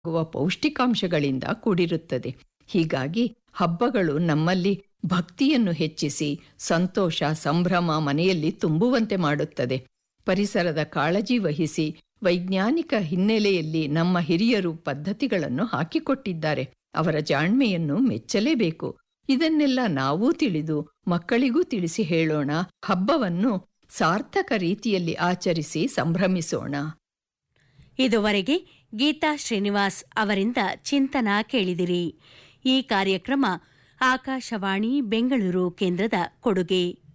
ಆಗುವ ಪೌಷ್ಟಿಕಾಂಶಗಳಿಂದ ಕೂಡಿರುತ್ತದೆ ಹೀಗಾಗಿ ಹಬ್ಬಗಳು ನಮ್ಮಲ್ಲಿ ಭಕ್ತಿಯನ್ನು ಹೆಚ್ಚಿಸಿ ಸಂತೋಷ ಸಂಭ್ರಮ ಮನೆಯಲ್ಲಿ ತುಂಬುವಂತೆ ಮಾಡುತ್ತದೆ ಪರಿಸರದ ಕಾಳಜಿ ವಹಿಸಿ ವೈಜ್ಞಾನಿಕ ಹಿನ್ನೆಲೆಯಲ್ಲಿ ನಮ್ಮ ಹಿರಿಯರು ಪದ್ಧತಿಗಳನ್ನು ಹಾಕಿಕೊಟ್ಟಿದ್ದಾರೆ ಅವರ ಜಾಣ್ಮೆಯನ್ನು ಮೆಚ್ಚಲೇಬೇಕು ಇದನ್ನೆಲ್ಲ ನಾವೂ ತಿಳಿದು ಮಕ್ಕಳಿಗೂ ತಿಳಿಸಿ ಹೇಳೋಣ ಹಬ್ಬವನ್ನು ಸಾರ್ಥಕ ರೀತಿಯಲ್ಲಿ ಆಚರಿಸಿ ಸಂಭ್ರಮಿಸೋಣ ಇದುವರೆಗೆ ಗೀತಾ ಶ್ರೀನಿವಾಸ್ ಅವರಿಂದ ಚಿಂತನ ಕೇಳಿದಿರಿ ಈ ಕಾರ್ಯಕ್ರಮ ಆಕಾಶವಾಣಿ ಬೆಂಗಳೂರು ಕೇಂದ್ರದ ಕೊಡುಗೆ